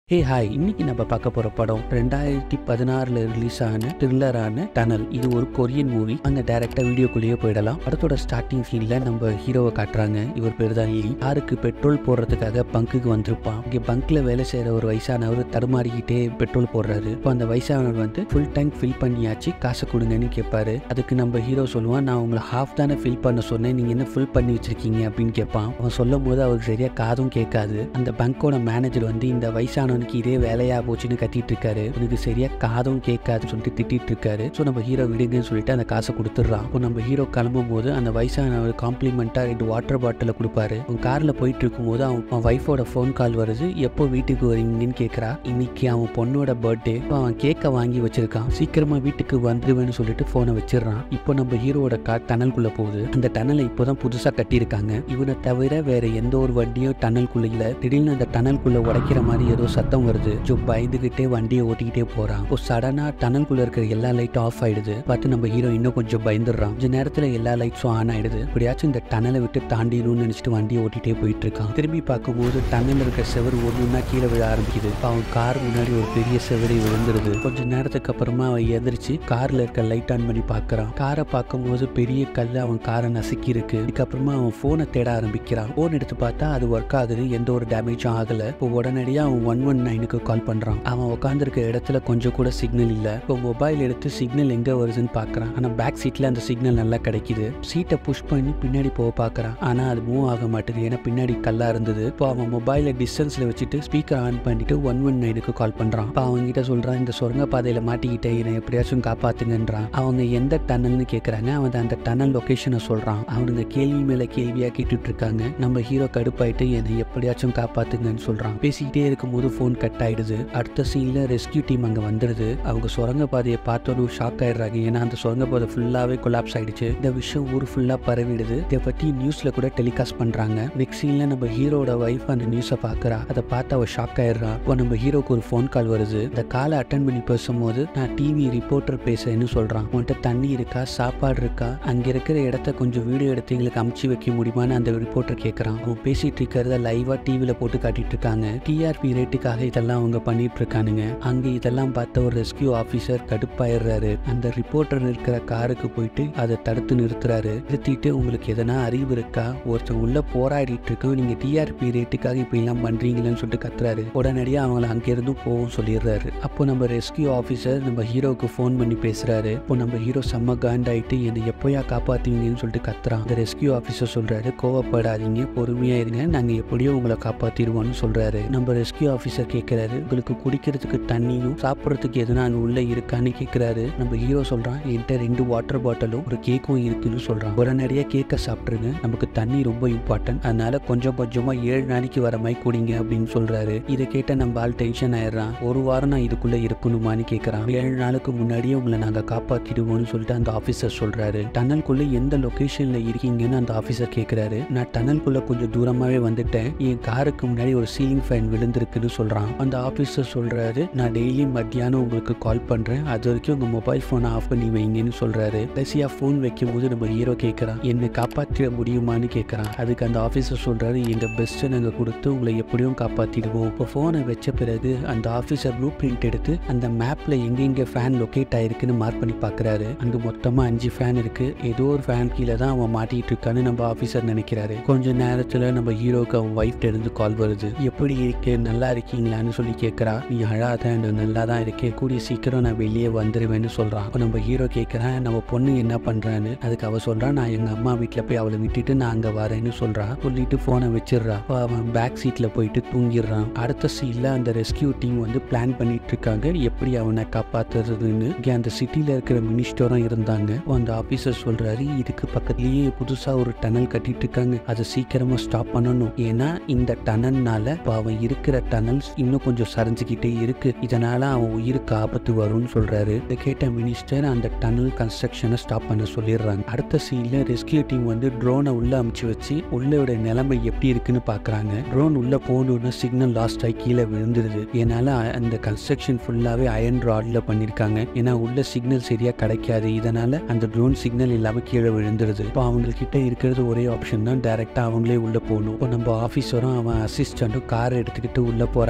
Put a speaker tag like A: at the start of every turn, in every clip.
A: hey hi இன்னைக்கு நம்ம பார்க்க போற படம் ரெண்டாயிரத்தி பதினாறுல ரிலீஸ் ஆன த்ரில்லரான டனல் இது ஒரு கொரியன் மூவி அங்க டைரக்டா வீடியோக்குள்ளேயே போயிடலாம் படத்தோட ஸ்டார்டிங் சீன்ல நம்ம ஹீரோவை காட்டுறாங்க இவர் பேர் தான் லீ காருக்கு பெட்ரோல் போடுறதுக்காக பங்குக்கு வந்திருப்பான் இங்க பங்க்ல வேலை செய்யற ஒரு வயசானவர் தடுமாறிக்கிட்டே பெட்ரோல் போடுறாரு இப்போ அந்த வயசானவர் வந்து ஃபுல் டேங்க் ஃபில் பண்ணியாச்சு காசை கொடுங்கன்னு கேட்பாரு அதுக்கு நம்ம ஹீரோ சொல்லுவான் நான் உங்களை ஹாஃப் தானே ஃபில் பண்ண சொன்னேன் நீங்க என்ன ஃபுல் பண்ணி வச்சிருக்கீங்க அப்படின்னு கேட்பான் அவன் சொல்லும் போது அவருக்கு சரியா காதும் கேட்காது அந்த பங்கோட மேனேஜர் வந்து இந்த வயசானவனுக்கு இதே வேலையா போச்சுன்னு கத்திட்டு இருக்காரு உனக்கு சரியா காதும் கேட்காதுன்னு சொல்லிட்டு திட்டிட்டு இருக்காரு ஸோ நம்ம ஹீரோ விடுங்கன்னு சொல்லிட்டு அந்த காசை கொடுத்துட்றான் இப்போ நம்ம ஹீரோ கிளம்பும் போது அந்த வயசானவர் காம்ப்ளிமெண்ட்டாக ரெண்டு வாட்டர் பாட்டிலை கொடுப்பாரு அவன் காரில் போயிட்டு இருக்கும்போது அவன் அவன் ஒய்ஃபோட ஃபோன் கால் வருது எப்போ வீட்டுக்கு வரீங்கன்னு கேட்குறா இன்னைக்கு அவன் பொண்ணோட பர்த்டே இப்போ அவன் கேக்கை வாங்கி வச்சிருக்கான் சீக்கிரமா வீட்டுக்கு வந்துருவேன்னு சொல்லிட்டு ஃபோனை வச்சிடுறான் இப்போ நம்ம ஹீரோவோட கார் டனல்குள்ள போகுது அந்த டனலை இப்போதான் புதுசாக கட்டியிருக்காங்க இவனை தவிர வேற எந்த ஒரு வண்டியும் டனல்குள்ள இல்ல திடீர்னு அந்த டனல்குள்ள உடைக்கிற மாதிரி ஏதோ சத்தம் வருது ஜோ பயந்துகிட்டே வண்டியை ஓட்டிக்கிட்டே போறான் இப்போ சடனா டனல்குள்ள இருக்கிற எல்லா லைட்டும் ஆஃப் ஆயிடுது பார்த்து நம்ம ஹீரோ இன்னும் கொஞ்சம் பயந்துடுறான் கொஞ்ச நேரத்துல எல்லா லைட்ஸும் ஆன் ஆயிடுது இப்படியாச்சும் இந்த டனலை விட்டு தாண்டிடணும்னு நினைச்சிட்டு வண்டியை ஓட்டிட்டே போயிட்டு இருக்கான் திரும்பி பார்க்கும்போது டனல் இருக்கிற செவரு ஒண்ணுன்னா கீழே விழ ஆரம்பிக்குது இப்போ அவன் கார் முன்னாடி ஒரு பெரிய செவரி விழுந்துருது கொஞ்ச நேரத்துக்கு அப்புறமா அவன் எதிர்ச்சு கார்ல இருக்க லைட் ஆன் பண்ணி பார்க்கறான் காரை பார்க்கும்போது பெரிய கல் அவன் காரை நசுக்கி இருக்கு இதுக்கப்புறமா அவன் போனை தேட ஆரம்பிக்கிறான் போன் எடுத்து பார்த்தா அது ஒர்க் ஆகுது எந்த ஒரு டேமேஜும் ஆகல இப்போ உடனடியாக அவன் ஒன் ஒன் நைனுக்கு கால் பண்றான் அவன் உட்காந்துருக்க இடத்துல கொஞ்சம் கூட சிக்னல் இல்ல இப்போ மொபைல் எடுத்து சிக்னல் எங்க வருதுன்னு பார்க்கறான் ஆனா பேக் சீட்ல அந்த சிக்னல் நல்லா கிடைக்குது சீட்டை புஷ் பண்ணி பின்னாடி போக பார்க்கறான் ஆனா அது மூவ் ஆக மாட்டேங்குது ஏன்னா பின்னாடி கல்லா இருந்தது இப்போ அவன் மொபைலை டிஸ்டன்ஸ்ல வச்சுட்டு ஸ்பீக்கர் ஆன் பண்ணிட்டு ஒன் ஒன் நைனுக்கு கால் பண்றான் இப்போ அவங்க கிட்ட சொல்றான் இந்த சுரங்க பாதையில மாட்டிக்கிட்டே என்னை எப்படியாச்சும் காப்பாத்துங்கன்றான் அவங்க எந்த டனல்னு கேக்குறாங்க அவன் அந்த டனல் லொகேஷனை சொல்றான் அவனுங்க கேள்வி மேல கேள்வியா கேட்டுட்டு இருக்காங்க நம்ம ஹீரோ கடுப்பாயிட்டு என்னை எப்படியாச்சும் காப்பாத்துங்கன்னு சொல்றான் பேசிக்கிட்டே இருக்கும்போது ஃபோன் கட் ஆயிடுது அடுத்த சீன்ல ரெஸ்கியூ டீம் அங்க வந்துடுது அவங்க சுரங்க பாதையை பார்த்தோன்னு ஷாக் ஆயிடுறாங்க ஏன்னா அந்த சுரங்க பாதை ஃபுல்லாவே கொலாப்ஸ் ஆயிடுச்சு இந்த விஷயம் ஊர் ஃபுல்லா பரவிடுது இதை பத்தி நியூஸ்ல கூட டெலிகாஸ்ட் பண்றாங்க நெக்ஸ்ட் சீன்ல நம்ம ஹீரோட ஒய்ஃப் அந்த நியூஸை பாக்குறா அதை பார்த்து அவ ஷாக் ஆயிடுறா இப்போ நம்ம ஹீரோக்கு ஒரு ஃபோன் கால் வருது இந்த காலை அட்டன் பண்ணி பேசும்போது நான் டிவி ரிப்போர்ட்டர் பேசுறேன்னு சொல்றான் உன்கிட்ட தண்ணி இருக்கா சாப்பாடு இருக்கா அங்க இருக்கிற இடத்த கொஞ்சம் வீடியோ எடுத்து எங்களுக்கு அமுச்சு வைக்க முடியுமான்னு அந்த ரிப்போர்ட்டர் கேட்கறான் அவன் பேசிட்டு இருக்கிறத லைவா டிவில போட்டு காட்டிட்டு இருக்காங்க டிஆர்பி ரேட்டுக்காக இதெல்லாம் அவங்க பண்ணிட்டு இருக்கானுங்க அங்க இதெல்லாம் பார்த்த ஒரு ரெஸ்கியூ ஆபீசர் கடுப்பாயிடுறாரு அந்த ரிப்போர்ட்டர் இருக்கிற காருக்கு போயிட்டு அதை தடுத்து நிறுத்துறாரு நிறுத்திட்டு உங்களுக்கு எதனா அறிவு இருக்கா ஒருத்தன் உள்ள போராடிட்டு இருக்கோம் நீங்க டிஆர்பி ரேட்டுக்காக இப்படி எல்லாம் பண்றீங்களேன்னு சொல்லிட்டு கத்துறாரு உடனடியாக அவங்கள அங்கிருந்து போவும் சொல்லிடுறாரு அப்போ நம்ம ரெஸ்கியூ ஆஃபீஸர் நம்ம ஹீரோவுக்கு ஃபோன் பண்ணி பேசுறாரு இப்போ நம்ம ஹீரோ செம்ம காண்டாயிட்டு என்னை எப்போயா காப்பாத்துவீங்கன்னு சொல்லிட்டு கத்துறான் அந்த ரெஸ்கியூ ஆஃபீஸர் சொல்றாரு கோவப்படாதீங்க பொறுமையா இருங்க நாங்க எப்படியோ உங்களை காப்பாத்திடுவோம்னு சொல்றாரு நம்ம ரெஸ்கியூ ஆஃபீஸர் கேட்கிறாரு உங்களுக்கு குடிக்கிறதுக்கு தண்ணியும் சாப்பிட்றதுக்கு எதுனா அங்க உள்ள இருக்கான்னு கேட்கிறாரு நம்ம ஹீரோ சொல்றான் என்கிட்ட ரெண்டு வாட்டர் பாட்டிலும் ஒரு கேக்கும் இருக்குன்னு சொல்றான் உடனடியாக கேக்கை சாப்பிட்ருங்க நமக்கு தண்ணி ரொம்ப இம்பார்ட்டன்ட் அதனால கொஞ்சம் கொஞ்சமா ஏழு நாளைக்கு வர மாதிரி குடிங்க அப்படின்னு சொல்றாரு இதை கேட்ட நம்ம ஆள் டென்ஷன் ஆயிடுறான் ஒரு வாரம் நான் இதுக்குள்ள இருக்கணுமான்னு கேட்கறான் ஏழு நாளுக்கு முன்னாடியே உங்களை நாங்க காப்பாத்திடுவோம்னு சொல்லிட்டு அந்த ஆபீசர் சொல்றாரு டனல்குள்ள எந்த லொகேஷன்ல இருக்கீங்கன்னு அந்த ஆபீசர் கேட்கிறாரு நான் டனல்குள்ள கொஞ்சம் தூரமாவே வந்துட்டேன் என் காருக்கு முன்னாடி ஒரு சீலிங் ஃபேன் விழுந்திருக்குன்னு சொல்றான் அந்த ஆபீசர் சொல்றாரு நான் டெய்லி மத்தியானம் உங்களுக்கு கால் பண்றேன் அது வரைக்கும் உங்க மொபைல் போனை ஆஃப் பண்ணி வைங்கன்னு சொல்றாரு கடைசியா ஃபோன் வைக்கும் போது நம்ம ஹீரோ கேட்கறான் என்னை காப்பாற்ற முடியுமான்னு கேட்கறான் அதுக்கு அந்த ஆபீசர் சொல்றாரு எங்க பெஸ்ட் நாங்க கொடுத்து உங்களை எப்படியும் காப்பாத்திடுவோம் இப்போ போனை வச்ச பிறகு அந்த ஆபீசர் ப்ளூ பிரிண்ட் எடுத்து அந்த மேப்ல எங்கெங்க ஃபேன் லொக்கேட் ஆயிருக்குன்னு மார்க் பண்ணி பாக்குறாரு அங்க மொத்தமா அஞ்சு ஃபேன் இருக்கு ஏதோ ஒரு ஃபேன் கீழே தான் அவன் மாட்டிட்டு இருக்கான்னு நம்ம ஆபீசர் நினைக்கிறாரு கொஞ்ச நேரத்துல நம்ம ஹீரோக்கு அவன் ஒய்ஃப் இருந்து கால் வருது எப்படி இருக்கு நல்லா இருக்கீங்களான்னு சொல்லி கேட்கறா நீ அழாத நான் நல்லா தான் இருக்கேன் கூடிய சீக்கிரம் நான் வெளியே வந்துருவேன்னு சொல்றான் அப்ப நம்ம ஹீரோ கேட்கறான் நம்ம பொண்ணு என்ன பண்றான்னு அதுக்கு அவ சொல்றான் நான் எங்க அம்மா வீட்டுல போய் அவளை விட்டுட்டு நான் அங்க வரேன்னு சொல்றான் சொல்லிட்டு போனை வச்சிடுறா அப்ப அவன் பேக் சீட்ல போயிட்டு தூங்கிடுறான் அடுத்த சீன்ல அந்த ரெஸ்கியூ டீம் வந்து பிளான் பண்ணிட்டு இருக்காங்க எப்படி அவனை காப்பாத்துறதுன்னு இங்க அந்த சிட்டில இருக்கிற மினிஸ்டரும் இருந்தாங்க அப்போ அந்த ஆபீசர் சொல்றாரு இதுக்கு பக்கத்துலயே புதுசா ஒரு டனல் கட்டிட்டு இருக்காங்க அதை சீக்கிரமா ஸ்டாப் பண்ணணும் ஏன்னா இந்த டனல்னால இப்போ அவன் இருக்கிற டனல்ஸ் இன்னும் கொஞ்சம் சரிஞ்சுக்கிட்டே இருக்கு இதனால அவன் உயிருக்கு ஆபத்து வரும்னு சொல்றாரு இதை கேட்ட மினிஸ்டர் அந்த டனல் கன்ஸ்ட்ரக்ஷனை ஸ்டாப் பண்ண சொல்லிடுறாங்க அடுத்த சீன்ல ரெஸ்கியூ டீம் வந்து ட்ரோனை உள்ள அமுச்சு வச்சு உள்ளோட நிலைமை எப்படி இருக்குன்னு பாக்குறாங்க ட்ரோன் உள்ள போகணும்னு சிக்னல் லாஸ்ட் ஆகி கீழே விழுந்துருது ஏன்னால அந்த கன்ஸ்ட்ரக்ஷன் ஃபுல்லாவே அயன் ராட்ல பண்ணிருக்காங்க ஏன்னா உள்ள சிக்னல் சரியா கிடைக்காது இதனால அந்த ட்ரோன் சிக்னல் இல்லாம கீழே விழுந்துருது இப்போ அவங்க கிட்ட இருக்கிறது ஒரே ஆப்ஷன் தான் டைரக்டா அவங்களே உள்ள போகணும் இப்போ நம்ம ஆஃபீஸரும் அவன் அசிஸ்டண்ட்டும் கார் எடுத்துக்கிட்டு உள்ள போறாங்க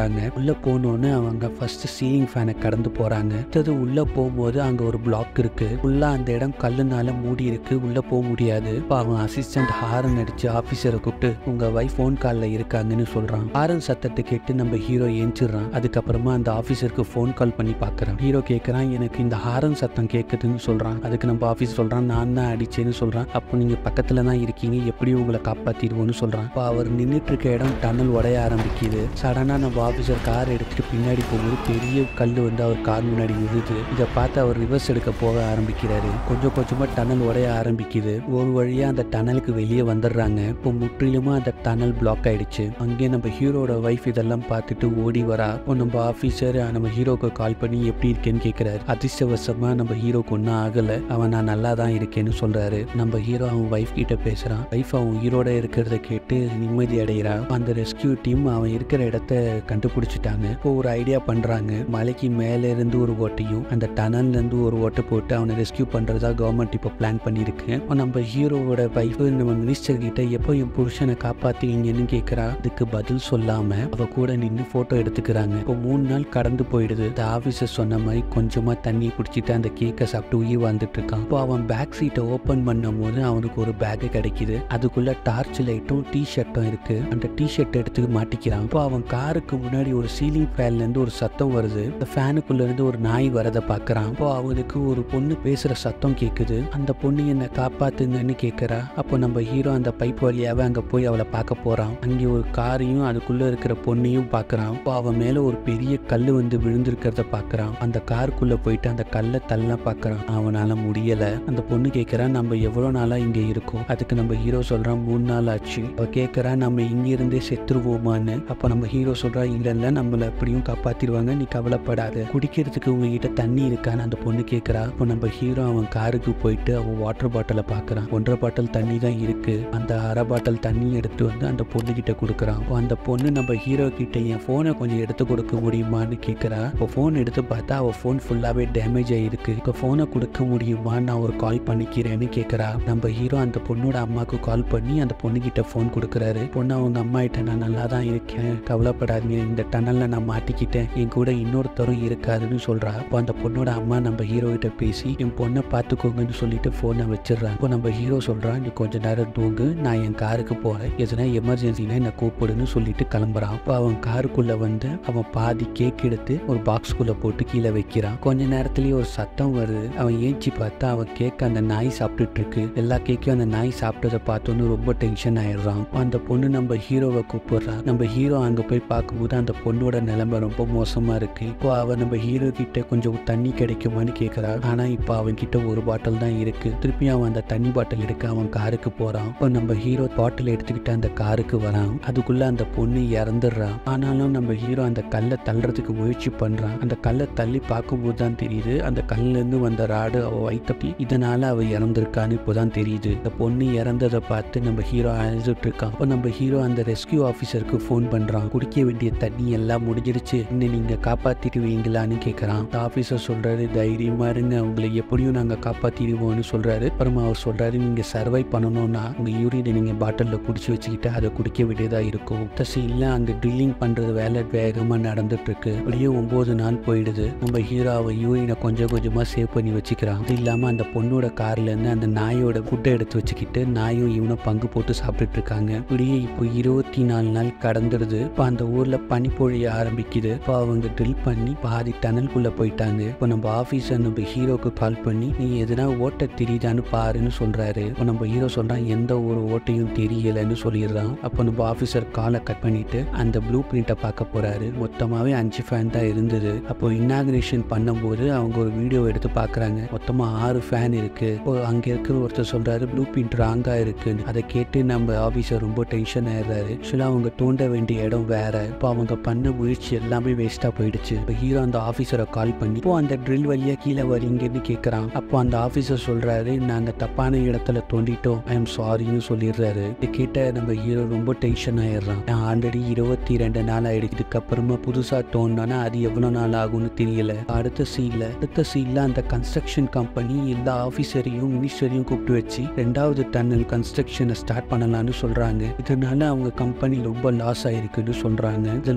A: போறாங்க உள்ள போனோன்னு அவங்க ஃபர்ஸ்ட் சீலிங் ஃபேனை கடந்து போறாங்க அடுத்தது உள்ள போகும்போது அங்க ஒரு பிளாக் இருக்கு உள்ள அந்த இடம் கல்லுனால மூடி இருக்கு உள்ள போக முடியாது இப்போ அவன் அசிஸ்டன்ட் ஹாரன் அடிச்சு ஆபீசரை கூப்பிட்டு உங்க வைஃப் ஃபோன் காலில் இருக்காங்கன்னு சொல்றான் ஹாரன் சத்தத்தை கேட்டு நம்ம ஹீரோ ஏஞ்சிடுறான் அதுக்கப்புறமா அந்த ஆபீசருக்கு ஃபோன் கால் பண்ணி பார்க்கறான் ஹீரோ கேட்கறான் எனக்கு இந்த ஹாரன் சத்தம் கேட்குதுன்னு சொல்றான் அதுக்கு நம்ம ஆபீஸ் சொல்றான் நான் தான் அடிச்சேன்னு சொல்றான் அப்போ நீங்க பக்கத்துல தான் இருக்கீங்க எப்படி உங்களை காப்பாத்திடுவோன்னு சொல்றான் இப்போ அவர் நின்றுட்டு இருக்க இடம் டன்னல் உடைய ஆரம்பிக்குது சடனா நம்ம ஆபீசர் கார் எடுத்துட்டு பின்னாடி போகும்போது பெரிய கல் வந்து அவர் கார் முன்னாடி விழுது இதை பார்த்து அவர் ரிவர்ஸ் எடுக்க போக ஆரம்பிக்கிறாரு கொஞ்சம் கொஞ்சமா டன்னல் உடைய ஆரம்பிக்குது ஒரு வழியா அந்த டனலுக்கு வெளியே வந்துடுறாங்க இப்போ முற்றிலுமா அந்த டனல் பிளாக் ஆயிடுச்சு அங்கே நம்ம ஹீரோட ஒய்ஃப் இதெல்லாம் பார்த்துட்டு ஓடி வரா இப்போ நம்ம ஆஃபீஸர் நம்ம ஹீரோக்கு கால் பண்ணி எப்படி இருக்கேன்னு கேட்குறாரு அதிர்ஷ்டவசமா நம்ம ஹீரோக்கு ஒன்றும் ஆகலை அவன் நான் நல்லா தான் இருக்கேன்னு சொல்றாரு நம்ம ஹீரோ அவன் ஒய்ஃப் கிட்ட பேசுறான் ஒய்ஃப் அவன் உயிரோட இருக்கிறத கேட்டு நிம்மதி அடைகிறான் அந்த ரெஸ்கியூ டீம் அவன் இருக்கிற இடத்த கண்டுபிடிச்சிட்டாங்க இப்போ ஒரு ஐடியா பண்றாங்க மலைக்கு மேல இருந்து ஒரு ஓட்டையும் அந்த டனல்ல இருந்து ஒரு ஓட்டை போட்டு அவனை ரெஸ்கியூ பண்றதா கவர்மெண்ட் இப்போ பிளான் பண்ணியிருக்கு இப்போ நம்ம ஹீரோவோட ஒய்ஃப் நம்ம மினிஸ்டர் கிட்ட எப்போ என் புருஷனை காப்பாத்துவீங்கன்னு கேட்கறா அதுக்கு பதில் சொல்லாம அவ கூட நின்று போட்டோ எடுத்துக்கிறாங்க இப்போ மூணு நாள் கடந்து போயிடுது இந்த ஆபீசர் சொன்ன மாதிரி கொஞ்சமா தண்ணி குடிச்சிட்டு அந்த கேக்கை சாப்பிட்டு உயிர் வாழ்ந்துட்டு இருக்கான் இப்போ அவன் பேக் சீட்டை ஓப்பன் பண்ணும் போது அவனுக்கு ஒரு பேக் கிடைக்குது அதுக்குள்ள டார்ச் லைட்டும் டி ஷர்ட்டும் இருக்கு அந்த டி ஷர்ட் எடுத்து மாட்டிக்கிறான் இப்போ அவன் காருக்கு முன்னாடி ஒரு சீலிங் ஃபேன்ல இருந்து ஒரு சத்தம் வருது அந்த ஃபேனுக்குள்ள இருந்து ஒரு நாய் வரதை பார்க்கறான் இப்போ அவனுக்கு ஒரு பொண்ணு பேசுற சத்தம் கேக்குது அந்த பொண்ணு என்ன காப்பாத்துங்கன்னு கேக்குறா அப்போ நம்ம ஹீரோ அந்த பைப் வழியாவே அங்க போய் அவளை பார்க்க போறான் அங்கே ஒரு காரையும் அதுக்குள்ள இருக்கிற பொண்ணையும் பார்க்கறான் இப்போ அவன் மேல ஒரு பெரிய கல் வந்து விழுந்திருக்கிறத பார்க்கறான் அந்த காருக்குள்ள போயிட்டு அந்த கல்லை தள்ள பார்க்கறான் அவனால முடியல அந்த பொண்ணு கேட்கறா நம்ம எவ்வளவு நாளா இங்க இருக்கோம் அதுக்கு நம்ம ஹீரோ சொல்றான் மூணு நாள் ஆச்சு அவ கேட்கறா நம்ம இங்க இருந்தே செத்துருவோமான்னு அப்ப நம்ம ஹீரோ சொல்றா இல்ல இல்ல நம்மள எப்படியும் காப்பாத்திடுவாங்க நீ கவலைப்படாத குடிக்கிறதுக்கு உங்ககிட்ட தண்ணி இருக்கான்னு அந்த பொண்ணு கேட்கறா இப்போ நம்ம ஹீரோ அவன் காருக்கு போயிட்டு அவன் வாட்டர் பாட்டிலை பார்க்கறான் ஒன்றரை பாட்டில் தண்ணி தான் இருக்கு அந்த அரை பாட்டில் தண்ணி எடுத்து வந்து அந்த பொண்ணு கிட்ட கொடுக்குறான் அப்போ அந்த பொண்ணு நம்ம ஹீரோ கிட்ட என் ஃபோனை கொஞ்சம் எடுத்து கொடுக்க முடியுமான்னு கேட்குறா இப்போ ஃபோன் எடுத்து பார்த்தா அவள் ஃபோன் ஃபுல்லாகவே டேமேஜ் ஆகிருக்கு இப்போ ஃபோனை கொடுக்க முடியுமா நான் ஒரு கால் பண்ணிக்கிறேன்னு கேட்குறா நம்ம ஹீரோ அந்த பொண்ணோட அம்மாவுக்கு கால் பண்ணி அந்த பொண்ணு கிட்ட ஃபோன் கொடுக்குறாரு பொண்ணு அவங்க அம்மா கிட்ட நான் நல்லா தான் இருக்கேன் கவலைப்படாதீங்க இந்த டனலில் நான் மாட்டிக்கிட்டேன் என் கூட இன்னொருத்தரும் இருக்காதுன்னு சொல்கிறா அப்போ அந்த பொண்ணோட அம்மா நம்ம ஹீரோ கிட்ட பேசி என் பொண்ணை பார்த்துக்கோங்கன்னு சொல்லிட்டு ஃபோனை வச்சிடுறான் இப்போ நம்ம ஹீரோ சொல்கிறான் நீ கொஞ்ச நேரம் தூங்கு நான் என் காருக்கு போகிறேன் எதுனா எமர்ஜென்சினா என்னை கூப்பிடுன்னு சொல்லிட்டு கிளம்புறான் அப்போ அவன் காருக்குள்ளே வந்து அவன் பாதி கேக் எடுத்து ஒரு பாக்ஸ்குள்ளே போட்டு கீழே வைக்கிறான் கொஞ்ச நேரத்துலேயே ஒரு சத்தம் வருது அவன் ஏஞ்சி பார்த்தா அவன் கேக் அந்த நாய் சாப்பிட்டுட்டு இருக்கு எல்லா கேக்கையும் அந்த நாய் சாப்பிட்டதை பார்த்தோன்னு ரொம்ப டென்ஷன் ஆயிடுறான் அந்த பொண்ணு நம்ம ஹீரோவை கூப்பிடுறா நம்ம ஹீரோ அங்கே போய் பார்க்கும்போது அந்த பொண்ணோட நிலைமை ரொம்ப மோசமாக இருக்கு இப்போ அவன் நம்ம ஹீரோ கிட்ட கொஞ்சம் தண்ணி கிடைக்குமான்னு கேட்குறா ஆனால் இப்போ அவன் கிட்ட ஒரு பாட்டில் தான் இருக்கு திருப்பி அவன் அந்த தண்ணி பாட்டில் எடுக்க அவன் காருக்கு போகிறான் இப்போ நம்ம ஹீரோ பாட்டில் எடுத்துக்கிட்டு அந்த காருக்கு வரான் அதுக்குள்ள அந்த பொண்ணு இறந்துடுறான் ஆனாலும் நம்ம ஹீரோ அந்த கல்லை தள்ளுறதுக்கு முயற்சி பண்றான் அந்த கல்லை தள்ளி பார்க்கும்போது தான் தெரியுது அந்த கல்ல இருந்து வந்த ராடு அவ வைத்தப்பி இதனால அவ இறந்திருக்கான்னு இப்போதான் தெரியுது இந்த பொண்ணு இறந்ததை பார்த்து நம்ம ஹீரோ அழுதுட்டு இருக்கான் அப்போ நம்ம ஹீரோ அந்த ரெஸ்கியூ ஆஃபீஸருக்கு ஃபோன் பண்றான் குடிக்க வேண்டிய தண்ணி எல்லாம் முடிஞ்சிருச்சு இன்னும் நீங்க காப்பாத்திடுவீங்களான்னு கேட்கறான் அந்த ஆஃபீஸர் சொல்றாரு தைரியமா இருங்க உங்களை எப்படியும் நாங்க காப்பாத்திடுவோம்னு சொல்றாரு அப்புறமா அவர் சொல்றாரு நீங்க சர்வை பண்ணணும்னா உங்க யூரினை நீங்க பாட்டில்ல குடிச்சு வச்சுக்கிட்டு அதை குடிக்க வேண்டியதா இருக்கும் தசையில் அங்க ட்ரில்லிங் பண்றது வேலை வேகமா நடந்துட்டு இருக்கு அப்படியே ஒன்பது நாள் போயிடுது நம்ம ஹீரோ அவ யூரினை கொஞ்சம் கொஞ்சமா சேவ் பண்ணி வச்சுக்கிறான் அது இல்லாம அந்த பொண்ணோட கார்ல இருந்து அந்த நாயோட ஃபுட்டை எடுத்து வச்சுக்கிட்டு நாயும் இவனும் பங்கு போட்டு சாப்பிட்டுட்டு இருக்காங்க இப்படியே இப்போ இருபத்தி நாலு நாள் கடந்துடுது இப்போ அந்த ஊர்ல பனி பொழிய ஆரம்பிக்குது இப்போ அவங்க ட்ரில் பண்ணி பாதி டனல்குள்ள போயிட்டாங்க இப்போ நம்ம ஆஃபீஸர் நம்ம ஹீரோக்கு கால் பண்ணி நீ எதுனா ஓட்ட தெரியுதான்னு பாருன்னு சொல்றாரு இப்போ நம்ம ஹீரோ சொல்றான் எந்த ஒரு ஓட்டையும் தெரியலன்னு சொல்லிடுறான் அப்போ நம்ம ஆஃபீஸர் காலை கட் பண்ணிட்டு அந்த ப்ளூ பிரிண்ட்டை பார்க்க போறாரு மொத்தமாவே அஞ்சு ஃபேன் தான் இருந்தது அப்போ இன்னாகிரேஷன் பண்ணும்போது அவங்க ஒரு வீடியோ எடுத்து பார்க்கறாங்க மொத்தமா ஆறு ஃபேன் இருக்கு இப்போ அங்க இருக்கிற ஒருத்தர் சொல்றாரு ப்ளூ பிரிண்ட் ராங்கா இருக்குன்னு அதை கேட்டு நம்ம ஆஃபீஸர் ரொம்ப டென்ஷன் ஆயிடுறாரு ஆக்சுவலாக அவங்க தோண்ட வேண்டிய இடம் வேற இப்போ அவங்க பண்ண முயற்சி எல்லாமே வேஸ்டா போயிடுச்சு இப்போ ஹீரோ அந்த ஆஃபீஸரை கால் பண்ணி இப்போ அந்த ட்ரில் வழியா கீழே வரீங்கன்னு கேட்கறான் அப்போ அந்த ஆஃபீஸர் சொல்றாரு நாங்க தப்பான இடத்துல தோண்டிட்டோம் ஐ எம் சாரின்னு சொல்லிடுறாரு இதை கேட்ட நம்ம ஹீரோ ரொம்ப டென்ஷன் ஆயிடுறான் நான் ஆல்ரெடி இருபத்தி ரெண்டு நாள் ஆயிடுச்சு இதுக்கப்புறமா புதுசா தோணுனா அது எவ்வளவு நாள் ஆகும்னு தெரியல அடுத்த சீன்ல அடுத்த சீன்ல அந்த கன்ஸ்ட்ரக்ஷன் கம்பெனி எல்லா ஆஃபீஸரையும் மினிஸ்டரையும் கூப்பிட்டு வச்சு ரெண்டாவது டன்னல் கன்ஸ்ட்ரக்ஷனை ஸ்டார்ட் பண்ணலாம்னு சொல்றாங்க இதனால அவங்க கம்பெனி ரொம்ப லாஸ் ஆயிருக்குன்னு சொல்றாங்க இதுல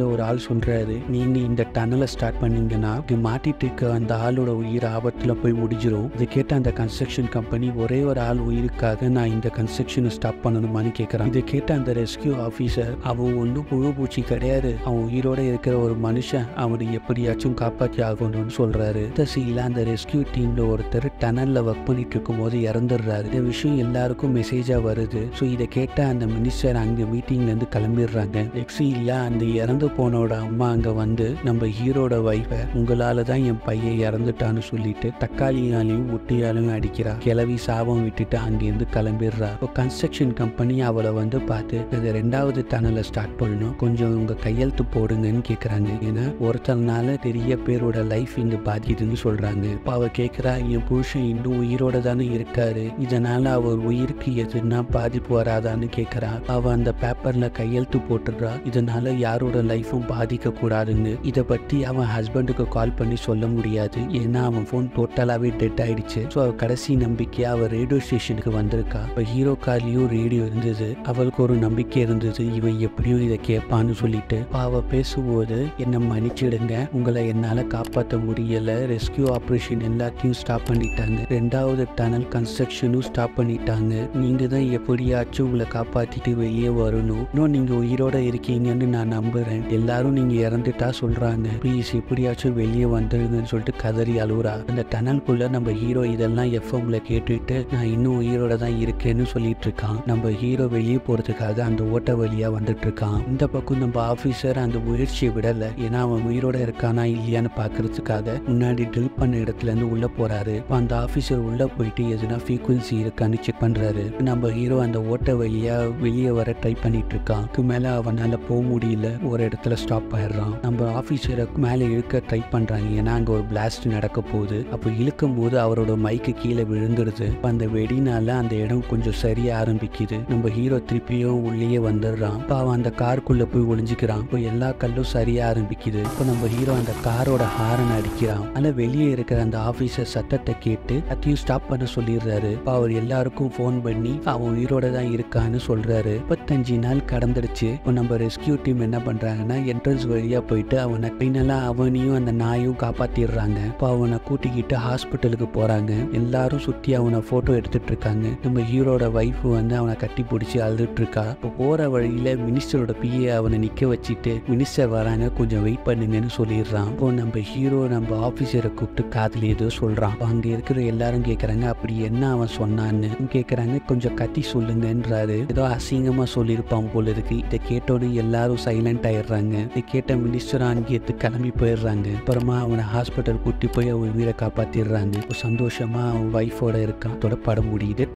A: மேலே ஒரு ஆள் சொல்கிறாரு நீங்கள் இந்த டனலை ஸ்டார்ட் பண்ணீங்கன்னா இங்க மாட்டிட்டு இருக்க அந்த ஆளோட உயிர் ஆபத்தில் போய் முடிஞ்சிடும் இதை கேட்ட அந்த கன்ஸ்ட்ரக்ஷன் கம்பெனி ஒரே ஒரு ஆள் உயிருக்காக நான் இந்த கன்ஸ்ட்ரக்ஷனை ஸ்டாப் பண்ணணுமான்னு கேட்குறான் இதை கேட்ட அந்த ரெஸ்கியூ ஆஃபீஸர் அவன் ஒன்றும் புழு பூச்சி கிடையாது அவன் உயிரோட இருக்கிற ஒரு மனுஷன் அவனை எப்படியாச்சும் காப்பாற்றி ஆகணும்னு சொல்றாரு தசியில் அந்த ரெஸ்கியூ டீம்ல ஒருத்தர் டனல்ல ஒர்க் பண்ணிட்டு இருக்கும் போது இறந்துடுறாரு இந்த விஷயம் எல்லாருக்கும் மெசேஜா வருது ஸோ இதை கேட்ட அந்த மினிஸ்டர் அங்க மீட்டிங்ல இருந்து கிளம்பிடுறாங்க நெக்ஸ்ட் அந்த இறந்து போனோட அம்மா அங்க வந்து நம்ம ஹீரோட வைஃபை உங்களால தான் என் பையன் இறந்துட்டான்னு சொல்லிட்டு தக்காளியாலையும் முட்டியாலையும் அடிக்கிறா கிளவி சாபம் விட்டுட்டு அங்கேருந்து கிளம்பிடுறா இப்போ கன்ஸ்ட்ரக்ஷன் கம்பெனி அவளை வந்து பார்த்து இந்த ரெண்டாவது டனலை ஸ்டார்ட் பண்ணணும் கொஞ்சம் உங்க கையெழுத்து போடுங்கன்னு கேட்குறாங்க ஏன்னா ஒருத்தர்னால நிறைய பேரோட லைஃப் இங்க பாதிக்குதுன்னு சொல்றாங்க இப்போ அவ கேட்குறா என் புருஷன் இன்னும் உயிரோட தானே இருக்காரு இதனால அவர் உயிருக்கு எதுனா பாதிப்பு வராதான்னு கேட்குறா அவ அந்த பேப்பர்ல கையெழுத்து போட்டுடுறா இதனால யாரோட லைஃபும் பாதிக்க கூடாதுன்னு இதை பற்றி அவன் ஹஸ்பண்டுக்கு கால் பண்ணி சொல்ல முடியாது ஏன்னா அவன் ஃபோன் டோட்டலாகவே டெட் ஆயிடுச்சு ஸோ அவ கடைசி நம்பிக்கையா அவ ரேடியோ ஸ்டேஷனுக்கு வந்திருக்கா இப்போ ஹீரோ கார்லயும் ரேடியோ இருந்தது அவளுக்கு ஒரு நம்பிக்கை இருந்தது இவன் எப்படியும் இதை கேட்பான்னு சொல்லிட்டு அப்ப அவ பேசும்போது என்ன மன்னிச்சிடுங்க உங்களை என்னால் காப்பாற்ற முடியல ரெஸ்கியூ ஆப்ரேஷன் எல்லாத்தையும் ஸ்டாப் பண்ணிட்டாங்க ரெண்டாவது டனல் கன்ஸ்ட்ரக்ஷனும் ஸ்டாப் பண்ணிட்டாங்க நீங்க தான் எப்படியாச்சும் உங்களை காப்பாத்திட்டு வெளியே வரணும் இன்னும் நீங்க உயிரோட இருக்கீங்கன்னு நான் நம்புறேன் எல்லாரும் நீங்க இறந்துட்டா சொல்றாங்க ப்ளீஸ் எப்படியாச்சும் வெளியே வந்துருங்கன்னு சொல்லிட்டு கதறி அழுவுறா அந்த டனல்குள்ள நம்ம ஹீரோ இதெல்லாம் எஃப்எம்ல கேட்டுட்டு நான் இன்னும் உயிரோட தான் இருக்கேன்னு சொல்லிட்டு இருக்கான் நம்ம ஹீரோ வெளியே போறதுக்காக அந்த ஓட்ட வழியா வந்துட்டு இருக்கான் இந்த பக்கம் நம்ம ஆபீசர் அந்த முயற்சியை விடல ஏன்னா அவன் உயிரோட இருக்கானா இல்லையான்னு பாக்குறதுக்காக முன்னாடி ட்ரில் பண்ண இடத்துல இருந்து உள்ள போறாரு அப்ப அந்த ஆபீசர் உள்ள போயிட்டு எதுனா ஃப்ரீக்வன்சி இருக்கான்னு செக் பண்றாரு நம்ம ஹீரோ அந்த ஓட்ட வழியா வெளியே வர ட்ரை பண்ணிட்டு இருக்கான் அதுக்கு மேல அவனால போக முடியல ஒரு இடத்துல ஸ்டாப் ஆயிடுறான் நம்ம ஆபீசரை மேல இழுக்க ட்ரை பண்றாங்க ஏன்னா அங்க ஒரு பிளாஸ்ட் நடக்க போகுது அப்போ இழுக்கும் போது அவரோட மைக்கு கீழே விழுந்துடுது அப்ப அந்த வெடினால அந்த இடம் கொஞ்சம் சரிய ஆரம்பிக்குது நம்ம ஹீரோ திருப்பியும் உள்ளேயே வந்துடுறான் இப்போ அவன் அந்த காருக்குள்ள போய் ஒளிஞ்சுக்கிறான் இப்போ எல்லா கல்லும் சரிய ஆரம்பிக்குது இப்போ நம்ம ஹீரோ அந்த காரோட ஹாரன் அடிக்கிறான் ஆனா வெளியே இருக்கிற அந்த ஆபீசர் சத்தத்தை கேட்டு அதையும் ஸ்டாப் பண்ண சொல்லிடுறாரு இப்போ அவர் எல்லாருக்கும் ஃபோன் பண்ணி அவன் உயிரோட தான் இருக்கான்னு சொல்றாரு முப்பத்தஞ்சு நாள் கடந்துடுச்சு இப்போ நம்ம ரெஸ்கியூ டீம் என்ன பண்றாங்கன்னா என்ட்ரன்ஸ் வழியா போயிட்டு அவனை ஃபைனலா அவனையும் அந்த நாயும் காப்பாத்திடுறாங்க இப்போ அவனை கூட்டிக்கிட்டு ஹாஸ்பிட்டலுக்கு போறாங்க எல்லாரும் சுத்தி அவனை போட்டோ எடுத்துட்டு இருக்காங்க நம்ம ஹீரோட ஒய்ஃப் வந்து அவனை கட்டி பிடிச்சி அழுதுட்டு இருக்கா இப்போ போற வழியில மினிஸ்டரோட பிஏ அவனை நிக்க வச்சுட்டு மினிஸ்டர் வராங்க கொஞ்சம் வெயிட் பண்ணுங்கன்னு சொல்லிடுறான் இப்போ நம்ம ஹீரோ நம்ம ஆபீசரை கூப்பிட்டு காதுல ஏதோ சொல்றான் அப்ப அங்க இருக்கிற எல்லாரும் கேக்குறாங்க அப்படி என்ன அவன் சொன்னான்னு கேக்குறாங்க கொஞ்சம் கத்தி சொல்லுங்கன்றாரு ஏதோ அசிங்கமா சொல்லியிருப்பான் போல இருக்கு இதை கேட்டோன்னு எல்லாரும் சைலண்ட் ஆயிடுறாங்க இதை கேட்ட மினிஸ்டர் அங்கேயத்து கிளம்பி போயிடுறாங்க அப்புறமா அவனை ஹாஸ்பிட்டல் கூட்டி போய் அவன் உயிரை காப்பாத்திடுறாங்க இப்போ சந்தோஷமா அவன் ஒய்ஃபோட இருக்கான் அதோட படம் முடியுது